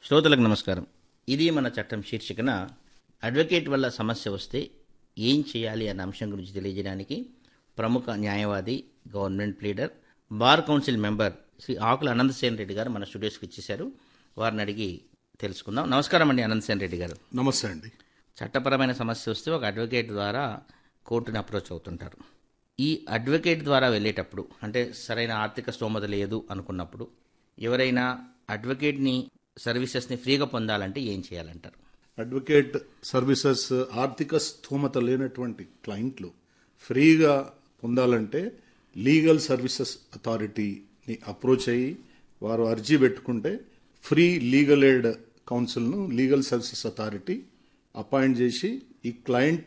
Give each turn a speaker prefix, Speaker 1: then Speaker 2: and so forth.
Speaker 1: శ్రోతలకు నమస్కారం ఇది మన చట్టం శీర్షికన అడ్వకేట్ వల్ల సమస్య వస్తే ఏం చేయాలి అన్న అంశం గురించి తెలియజేయడానికి ప్రముఖ న్యాయవాది government pleader bar council member Shri Akula Anantasen Reddy గారు మన స్టూడియోస్కి ఇచ్చేశారు వారిని అడిగి తెలుసుకుందాం నమస్కారం అండి అనంతసేన్ రెడ్డి గారు
Speaker 2: నమస్తే అండి
Speaker 1: చట్టపరమైన సమస్య వస్తే ఒక అడ్వకేట్ ద్వారా కోర్టుని అప్రోచ్ అవుతుంటారు ఈ అడ్వకేట్ ద్వారా వెళ్ళేటప్పుడు అంటే సరైన ఆర్థిక స్తోమత లేదు అనుకున్నప్పుడు ఎవరైనా అడ్వకేట్ని సర్వీసెస్ని ఫ్రీగా పొందాలంటే ఏం చేయాలంటారు
Speaker 2: అడ్వకేట్ సర్వీసెస్ ఆర్థిక స్థోమత లేనటువంటి క్లయింట్లు ఫ్రీగా పొందాలంటే లీగల్ సర్వీసెస్ అథారిటీని అప్రోచ్ అయ్యి వారు అర్జీ పెట్టుకుంటే ఫ్రీ లీగల్ ఎయిడ్ కౌన్సిల్ను లీగల్ సర్వీసెస్ అథారిటీ అపాయింట్ చేసి ఈ క్లయింట్